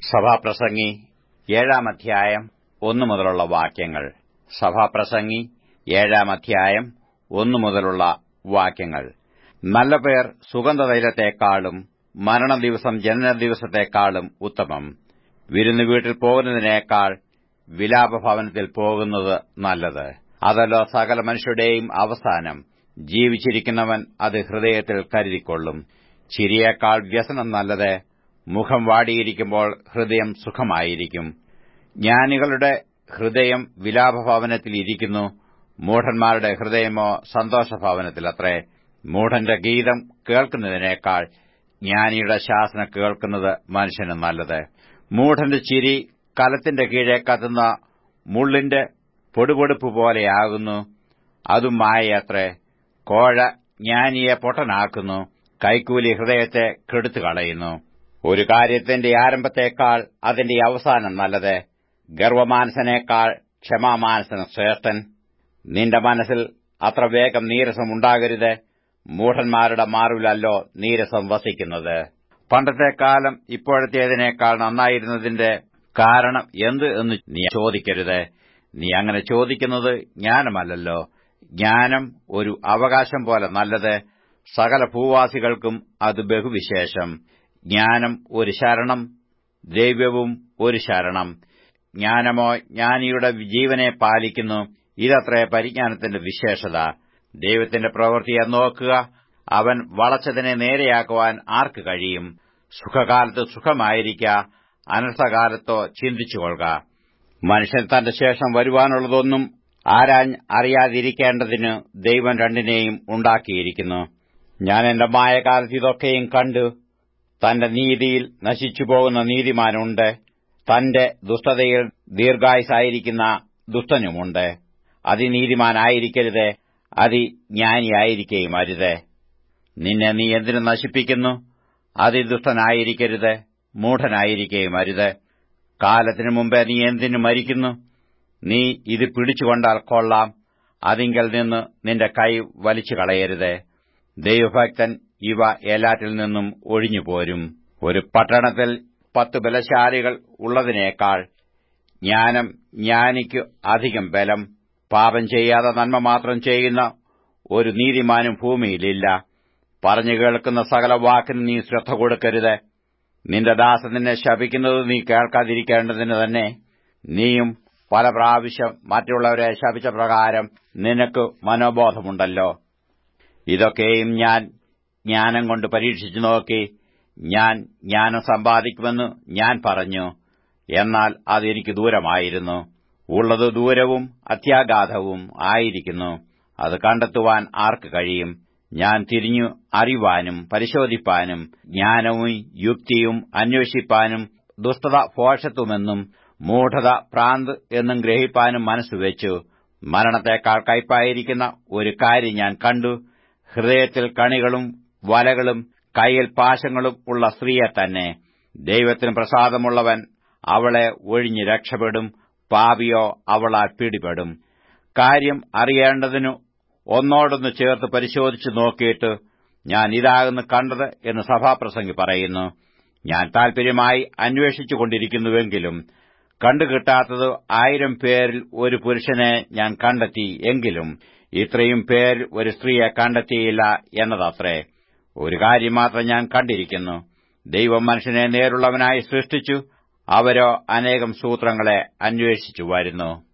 സഭാപ്രസംഗി ഏഴാം അധ്യായം ഒന്നു മുതലുള്ള വാക്യങ്ങൾ സഭാപ്രസംഗി ഏഴാം അധ്യായം ഒന്നു മുതലുള്ള വാക്യങ്ങൾ നല്ല പേർ സുഗന്ധതൈലത്തെക്കാളും മരണദിവസം ജനനദിവസത്തെക്കാളും ഉത്തമം വിരുന്നു വീട്ടിൽ പോകുന്നതിനേക്കാൾ വിലാപഭവനത്തിൽ പോകുന്നത് നല്ലത് അതല്ലോ സകല മനുഷ്യരുടെയും അവസാനം ജീവിച്ചിരിക്കുന്നവൻ അത് ഹൃദയത്തിൽ കരുതിക്കൊള്ളും ചിരിയേക്കാൾ വ്യസനം നല്ലത് മുഖം വാടിയിരിക്കുമ്പോൾ ഹൃദയം സുഖമായിരിക്കും ജ്ഞാനികളുടെ ഹൃദയം വിലാപഭവനത്തിൽ ഇരിക്കുന്നു മൂഢന്മാരുടെ ഹൃദയമോ സന്തോഷഭവനത്തിലത്രേ മൂഢന്റെ ഗീതം കേൾക്കുന്നതിനേക്കാൾ ജ്ഞാനിയുടെ ശാസന കേൾക്കുന്നത് മനുഷ്യന് നല്ലത് മൂഢന്റെ ചിരി കലത്തിന്റെ കീഴെ കത്തുന്ന മുള്ളിന്റെ പൊടുപൊടുപ്പ് പോലെയാകുന്നു അതും മായയത്രേ കോഴ ജ്ഞാനിയെ പൊട്ടനാക്കുന്നു കൈക്കൂലി ഹൃദയത്തെ കെടുത്തുകളയുന്നു ഒരു കാര്യത്തിന്റെ ആരംഭത്തേക്കാൾ അതിന്റെ അവസാനം നല്ലത് ഗർവമാനസനേക്കാൾ ക്ഷമാമാനസന് ശ്രേഷ്ഠൻ നിന്റെ മനസ്സിൽ അത്ര വേഗം നീരസം ഉണ്ടാകരുത് മൂഢന്മാരുടെ മാറിലല്ലോ നീരസം വസിക്കുന്നത് പണ്ടത്തെ കാലം ഇപ്പോഴത്തേതിനേക്കാൾ നന്നായിരുന്നതിന്റെ കാരണം എന്ത് എന്ന് നീ ചോദിക്കരുത് നീ അങ്ങനെ ചോദിക്കുന്നത് ജ്ഞാനമല്ലല്ലോ ജ്ഞാനം ഒരു അവകാശം പോലെ നല്ലത് സകല ഭൂവാസികൾക്കും അത് ബഹുവിശേഷം ജ്ഞാനം ഒരു ശരണം ദ്രവ്യവും ഒരു ശരണം ജ്ഞാനമോ ജ്ഞാനിയുടെ ജീവനെ പാലിക്കുന്നു ഇതത്രേ പരിജ്ഞാനത്തിന്റെ വിശേഷത ദൈവത്തിന്റെ പ്രവൃത്തിയെ നോക്കുക അവൻ വളച്ചതിനെ നേരെയാക്കുവാൻ ആർക്ക് കഴിയും സുഖകാലത്ത് സുഖമായിരിക്ക അനർത്ഥകാലത്തോ ചിന്തിച്ചുകൊള്ളുക മനുഷ്യൻ തന്റെ ശേഷം വരുവാനുള്ളതൊന്നും ആരാൻ അറിയാതിരിക്കേണ്ടതിന് ദൈവം രണ്ടിനെയും ഉണ്ടാക്കിയിരിക്കുന്നു ഞാൻ എന്റെ മായകാലത്ത് ഇതൊക്കെയും കണ്ടു തന്റെ നീതിയിൽ നശിച്ചുപോകുന്ന നീതിമാനുണ്ട് തന്റെ ദുഷ്ടതയിൽ ദീർഘായുസായിരിക്കുന്ന ദുഷ്ടനുമുണ്ട് അതിനീതിമാനായിരിക്കരുത് അതിജ്ഞാനിയായിരിക്കുകയും അരുത് നിന്നെ നീ എന്തിനു നശിപ്പിക്കുന്നു അതിദുഷ്ടനായിരിക്കരുത് മൂഢനായിരിക്കുകയും അരുത് കാലത്തിനു മുമ്പേ നീ എന്തിനു മരിക്കുന്നു നീ ഇത് പിടിച്ചുകൊണ്ടാൽ കൊള്ളാം അതിങ്കൽ നിന്ന് നിന്റെ കൈ വലിച്ചു കളയരുത് ദൈവഭക്തൻ ഇവ എല്ലാറ്റിൽ നിന്നും ഒഴിഞ്ഞുപോരും ഒരു പട്ടണത്തിൽ പത്ത് ബലശാലികൾ ഉള്ളതിനേക്കാൾ ജ്ഞാനം ജ്ഞാനിക്കു അധികം ബലം പാപം ചെയ്യാതെ നന്മ മാത്രം ചെയ്യുന്ന ഒരു നീതിമാനും ഭൂമിയിലില്ല പറഞ്ഞു കേൾക്കുന്ന സകല വാക്കിന് നീ ശ്രദ്ധ കൊടുക്കരുത് നിന്റെ ദാസൻ നിന്നെ ശപിക്കുന്നത് നീ കേൾക്കാതിരിക്കേണ്ടതിന് തന്നെ നീയും പല പ്രാവശ്യം മറ്റുള്ളവരെ ശപിച്ച പ്രകാരം നിനക്ക് മനോബോധമുണ്ടല്ലോ ഇതൊക്കെയും ഞാൻ ജ്ഞാനം കൊണ്ട് പരീക്ഷിച്ചു നോക്കി ഞാൻ ജ്ഞാനം സമ്പാദിക്കുമെന്ന് ഞാൻ പറഞ്ഞു എന്നാൽ അതെനിക്ക് ദൂരമായിരുന്നു ഉള്ളത് ദൂരവും അത്യാഘാതവും ആയിരിക്കുന്നു അത് കണ്ടെത്തുവാൻ ആർക്ക് കഴിയും ഞാൻ തിരിഞ്ഞു അറിവാനും പരിശോധിപ്പാനും ജ്ഞാനവും യുക്തിയും അന്വേഷിപ്പാനും ദുഷ്ടത ഭോഷത്വമെന്നും മൂഢത പ്രാന്ത് എന്നും ഗ്രഹിപ്പാനും മനസ്സുവെച്ചു മരണത്തെക്കാൾ കയ്പായിരിക്കുന്ന ഒരു കാര്യം ഞാൻ കണ്ടു ഹൃദയത്തിൽ കണികളും വലകളും കൈയിൽ പാശങ്ങളും ഉള്ള സ്ത്രീയെ തന്നെ ദൈവത്തിന് പ്രസാദമുള്ളവൻ അവളെ ഒഴിഞ്ഞ് രക്ഷപ്പെടും പാപിയോ അവളാൽ പിടിപെടും കാര്യം അറിയേണ്ടതിനു ഒന്നോടൊന്ന് ചേർത്ത് പരിശോധിച്ചു നോക്കിയിട്ട് ഞാൻ ഇതാകുന്നു കണ്ടത് എന്ന് സഭാപ്രസംഗി പറയുന്നു ഞാൻ താൽപര്യമായി അന്വേഷിച്ചുകൊണ്ടിരിക്കുന്നുവെങ്കിലും കണ്ടുകിട്ടാത്തത് ആയിരം പേരിൽ ഒരു പുരുഷനെ ഞാൻ കണ്ടെത്തി എങ്കിലും ഇത്രയും പേരിൽ ഒരു സ്ത്രീയെ കണ്ടെത്തിയില്ല എന്നതത്രേ ഒരു കാര്യം മാത്രം ഞാൻ കണ്ടിരിക്കുന്നു ദൈവം മനുഷ്യനെ നേരുള്ളവനായി സൃഷ്ടിച്ചു അവരോ അനേകം സൂത്രങ്ങളെ അന്വേഷിച്ചു വരുന്നു